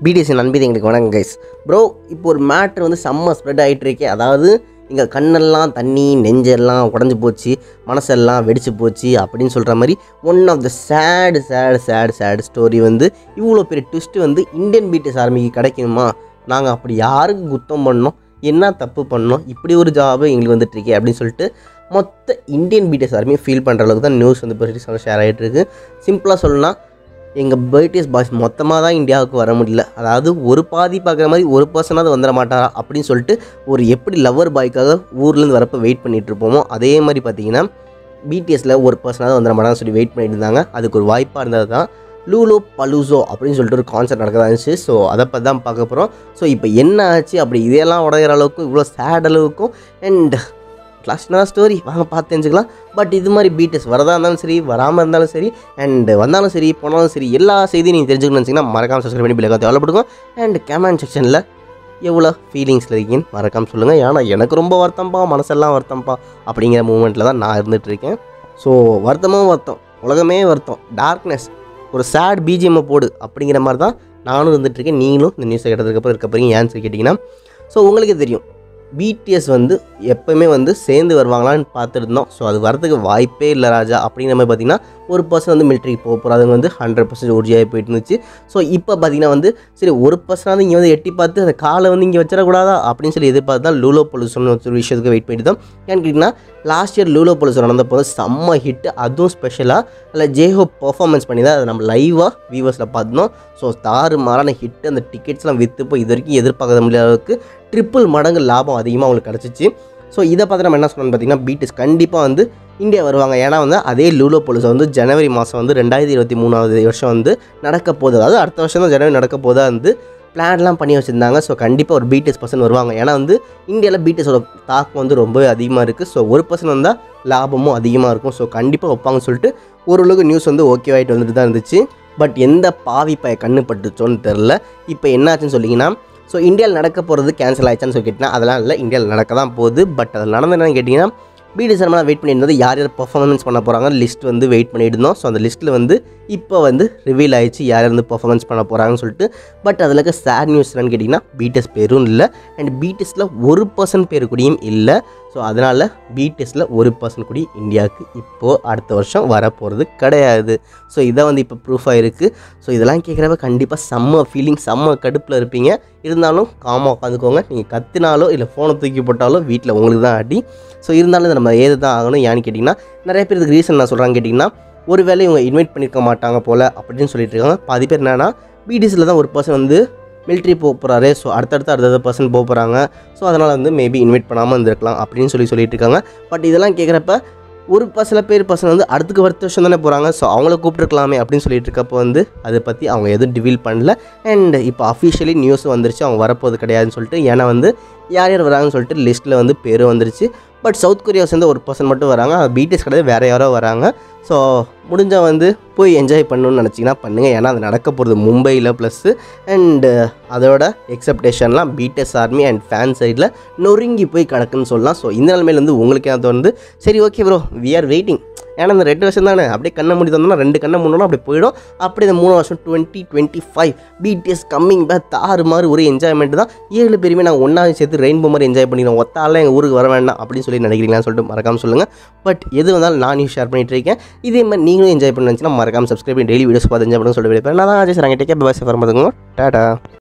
BDS நண்பி எங்களுக்கு வணக்கம் guys bro இப்போ ஒரு மேட்ரு வந்து செம்ம ஸ்ப்ரெட் ஆகிட்டு இருக்கே அதாவது இங்கே கண்ணெல்லாம் தண்ணி நெஞ்செல்லாம் உடஞ்சி போச்சு மனசெல்லாம் வெடிச்சு போச்சு அப்படின்னு சொல்கிற மாதிரி one of the sad sad sad sad story வந்து இவ்வளோ பெரிய ட்விஸ்ட் வந்து இந்தியன் பிடிஎஸ் ஆர்மிக்கு கிடைக்குமா நாங்கள் அப்படி யாருக்கு குத்தம் பண்ணோம் என்ன தப்பு பண்ணோம் இப்படி ஒரு ஜாபு எங்களுக்கு வந்துட்டு இருக்கே அப்படின்னு சொல்லிட்டு மொத்த இந்தியன் பிடிஎஸ் ஆர்மி ஃபீல் பண்ணுற அளவுக்கு தான் நியூஸ் வந்து பெருசாக ஷேர் ஆகிட்டு இருக்கு சிம்பிளாக சொல்லணும்னா எங்கள் பிரிட்டிஷ் பாய்ஸ் மொத்தமாக தான் இந்தியாவுக்கு வர முடியல அதாவது ஒரு பாதி பார்க்குற மாதிரி ஒரு பர்சனாவது வந்துட மாட்டாரா அப்படின்னு சொல்லிட்டு ஒரு எப்படி லவ்வர் பாய்க்காக ஊர்லேருந்து வரப்போ வெயிட் பண்ணிட்டு இருப்போமோ அதே மாதிரி பார்த்தீங்கன்னா பிடிஎஸில் ஒரு பர்சனாவது வந்துட மாட்டாங்கன்னு சொல்லி வெயிட் பண்ணிட்டு இருந்தாங்க அதுக்கு ஒரு வாய்ப்பாக இருந்தது தான் லூலோ பலூசோ அப்படின்னு சொல்லிட்டு ஒரு கான்செப்ட் நடக்கதா இருந்துச்சு ஸோ அதை பற்றி தான் பார்க்க போகிறோம் ஸோ இப்போ என்ன ஆச்சு அப்படி இதெல்லாம் உடையிற அளவுக்கும் இவ்வளோ சேட் அளவுக்கும் அண்ட் கிளாஸ்னா ஸ்டோரி வாங்க பார்த்து தெரிஞ்சுக்கலாம் பட் இது மாதிரி பிடிஎஸ் வரதா இருந்தாலும் சரி வராமல் இருந்தாலும் சரி அண்ட் வந்தாலும் சரி போனாலும் சரி எல்லா செய்தியும் நீங்கள் தெரிஞ்சுக்கணும்னு நினச்சிங்கன்னா மறக்காம சப்ஸ்கிரைப் பண்ணி பிள்ளைங்க தேவைப்படுங்க அண்ட் கமெண்ட் செக்ஷனில் எவ்வளோ ஃபீலிங்ஸில் இருக்கீங்கன்னு மறக்காம சொல்லுங்கள் ஏன்னா எனக்கு ரொம்ப வருத்தம்ப்பா மனசெல்லாம் வருத்தம்ப்பா அப்படிங்கிற மூமெண்ட்டில் தான் நான் இருந்துட்டு இருக்கேன் ஸோ வருத்தமும் வருத்தம் உலகமே வருத்தம் டார்க்னஸ் ஒரு சேட் பிஜிஎம்மை போடு அப்படிங்கிற மாதிரி தான் நானும் இருந்துகிட்ருக்கேன் நீங்களும் இந்த நியூஸை கேட்டதுக்கப்புறம் இருக்க போகிறீங்க ஏன்னு சொல்லி கேட்டிங்கன்னா ஸோ உங்களுக்கே தெரியும் பிடிஎஸ் வந்து எப்போவுமே வந்து சேர்ந்து வருவாங்களான்னு பார்த்துருந்தோம் ஸோ அது வரதுக்கு வாய்ப்பே இல்லை ராஜா அப்படிங்கிற மாதிரி பார்த்தீங்கன்னா ஒரு பர்சன் வந்து மிலிட்ரிக்கு போக போகிறாங்க வந்து ஹண்ட்ரட் பர்சன்ட் உறுதியாகி போயிட்டு இருந்துச்சு ஸோ இப்போ பார்த்தீங்கன்னா வந்து சரி ஒரு பர்சனாவது இங்கே வந்து எட்டி பார்த்து அந்த காலை வந்து இங்கே வச்சிடக்கூடாதா அப்படின்னு சொல்லி எதிர்பார்த்து தான் லூலோ பொலிசன் ஒரு விஷயத்துக்கு வெயிட் பண்ணிட்டு தான் ஏன்னு கேட்டிங்கன்னா லாஸ்ட் இயர் லூலோ பொலிசன் நடந்தப்போ வந்து செம்ம ஹிட் அதுவும் ஸ்பெஷலாக அதில் ஜேஹோ பர்ஃபார்மன்ஸ் பண்ணி தான் அதை நம்ம லைவாக வியூவர்ஸில் பார்த்தோம் ஸோ தாறு மாறான ஹிட் அந்த டிக்கெட்ஸ்லாம் விற்று போய் இது வரைக்கும் எதிர்பார்க்க முடியாத அளவுக்கு ட்ரிபிள் மடங்கு லாபம் அதிகமாக அவங்களுக்கு கிடச்சிச்சு ஸோ இதை பார்த்து நம்ம என்ன சொல்லணும்னு பார்த்தீங்கன்னா பிடிஎஸ் கண்டிப்பாக வந்து இந்தியா வருவாங்க ஏன்னா வந்து அதே லூலோ போலீஸ் வந்து ஜனவரி மாதம் வந்து ரெண்டாயிரத்தி இருபத்தி மூணாவது வருஷம் வந்து நடக்க போகுது அதாவது அடுத்த வருஷம் தான் ஜனவரி நடக்க போதா வந்து பிளான்லாம் பண்ணி வச்சுருந்தாங்க ஸோ கண்டிப்பாக ஒரு பிடிஎஸ் பர்சன் வருவாங்க ஏன்னா வந்து இந்தியாவில் பிடிஎஸோட தாக்கம் வந்து ரொம்பவே அதிகமாக இருக்குது ஸோ ஒரு பர்சன் வந்தால் லாபமும் அதிகமாக இருக்கும் ஸோ கண்டிப்பாக வைப்பாங்கன்னு சொல்லிட்டு ஓரளவுக்கு நியூஸ் வந்து ஓகே ஆகிட்டு வந்துட்டு தான் இருந்துச்சு பட் எந்த பாவி பய கண்ணு பட்டுச்சோன்னு தெரில இப்போ என்னாச்சுன்னு சொல்லிங்கன்னா ஸோ இந்தியாவில் நடக்க போகிறது கேன்சல் ஆயிடுச்சான்னு சொல்லி கேட்டிங்கன்னா அதெல்லாம் இல்லை இந்தியாவில் நடக்க தான் போகுது பட் அது நடந்து என்னன்னு கேட்டிங்கன்னா பிடி சர்மலாம் வெயிட் பண்ணியிருந்தது யார் யார் பர்ஃபார்மன்ஸ் பண்ண போகிறாங்க லிஸ்ட் வந்து வெயிட் பண்ணிட்டு இருந்தோம் ஸோ அந்த லிஸ்ட்டில் வந்து இப்போ வந்து ரிவீல் ஆயிடுச்சு யார் வந்து பர்ஃபார்மன்ஸ் பண்ண போகிறாங்கன்னு சொல்லிட்டு பட் அதில் இருக்க சேட் நியூஸ் என்னன்னு கேட்டிங்கன்னா பிடிஎஸ் பேரும் இல்லை அண்ட் பிடிஎஸில் ஒரு பர்சன்ட் பேர் கூடயும் இல்லை ஸோ அதனால் பிடிஎஸில் ஒரு பர்சன்ட் கூடி இந்தியாவுக்கு இப்போது அடுத்த வருஷம் வரப்போகிறது கிடையாது ஸோ இதை வந்து இப்போ ப்ரூஃபாக இருக்குது ஸோ இதெல்லாம் கேட்குறப்ப கண்டிப்பாக செம்ம ஃபீலிங் செம்ம கடுப்பில் இருப்பீங்க இருந்தாலும் காமாக உட்காந்துக்கோங்க நீங்கள் கத்தினாலோ இல்லை ஃபோனை தூக்கி போட்டாலோ வீட்டில் உங்களுக்கு தான் அடி ஸோ இருந்தாலும் இதை நம்ம ஏது தான் ஆகணும் ஏன்னு கேட்டிங்கன்னா நிறைய பேர் இதுக்கு ரீசன் நான் சொல்கிறாங்க கேட்டிங்கன்னா ஒருவேளை இவங்க இன்வைட் பண்ணியிருக்க மாட்டாங்க போல் அப்படின்னு சொல்லிட்டு இருக்காங்க பாதி பேர் என்னன்னா பிடிஎஸில் தான் ஒரு பர்சன் வந்து மிலிட்ரி போக போகிறாரு ஸோ அடுத்தடுத்து அடுத்த பர்சன் போக போகிறாங்க ஸோ அதனால் வந்து மேபி இன்வைட் பண்ணாமல் இருந்திருக்கலாம் அப்படின்னு சொல்லி சொல்லிட்டு இருக்காங்க பட் இதெல்லாம் கேட்குறப்ப ஒரு ப- சில பேர் பசங்க வந்து அடுத்துக்கு அடுத்த வருஷம் தானே போகிறாங்க ஸோ அவங்கள கூப்பிட்டுருக்கலாமே அப்படின்னு சொல்லிட்டு இருக்கப்போ வந்து அதை பற்றி அவங்க எதுவும் டிவீல் பண்ணல அண்ட் இப்போ அஃபிஷியலி நியூஸ் வந்துருச்சு அவங்க வரப்போது கிடையாதுன்னு சொல்லிட்டு ஏன்னா வந்து யார் யார் வராங்கன்னு சொல்லிட்டு லிஸ்ட்டில் வந்து பேரும் வந்துருச்சு பட் சவுத் கொரியா சேர்ந்து ஒரு பர்சன் மட்டும் வராங்க பிடிஎஸ் கிடையாது வேறு யாரோ வராங்க ஸோ முடிஞ்சால் வந்து போய் என்ஜாய் பண்ணணும்னு நினச்சிங்கன்னா பண்ணுங்கள் ஏன்னா அது நடக்க போகிறது மும்பையில் ப்ளஸ்ஸு அண்டு அதோட எக்ஸப்டேஷன்லாம் பிடிஎஸ் ஆர்மி அண்ட் ஃபேன் சைடில் நொறுங்கி போய் கிடக்குன்னு சொல்லலாம் ஸோ இந்த நிலைமையில வந்து உங்களுக்கு ஏன் தோணுது சரி okay bro we are waiting ஏன்னா இந்த ரெண்டு வருஷம் தானே அப்படியே கண்ணை மூடி தந்தோம்னா ரெண்டு கண்ணை மூடணும் அப்படியே போயிடும் அப்படியே இந்த மூணு வருஷம் twenty twenty five BTS coming back தாறு மாதிரி ஒரு என்ஜாய்மெண்ட் தான் ஏழு பேருமே நாங்கள் ஒன்றா சேர்த்து ரெயின்போ மாதிரி என்ஜாய் பண்ணிக்கிறோம் ஒத்தாலாம் எங்கள் ஊருக்கு வர வேண்டாம் அப்படின்னு சொல்லி நினைக்கிறீங்களான்னு சொல்லிட்டு மறக்காம சொல்லுங்கள் பட் எது வந்தாலும் நான் ஷேர் பண்ணிட்டு இருக்கேன் இதே மாதிரி நீங்களும் என்ஜாய் பண்ணி நினச்சினா மறக்காம சப்ஸ்கிரைப் பண்ணி டெய்லி வீடியோஸ் பார்த்து என்ஜாய் பண்ணுங்க சொல்லிட்டு விடுப்பேன் நான் தான் அஜய் சார் அங்கே டேக்கே பாய் சார் டாடா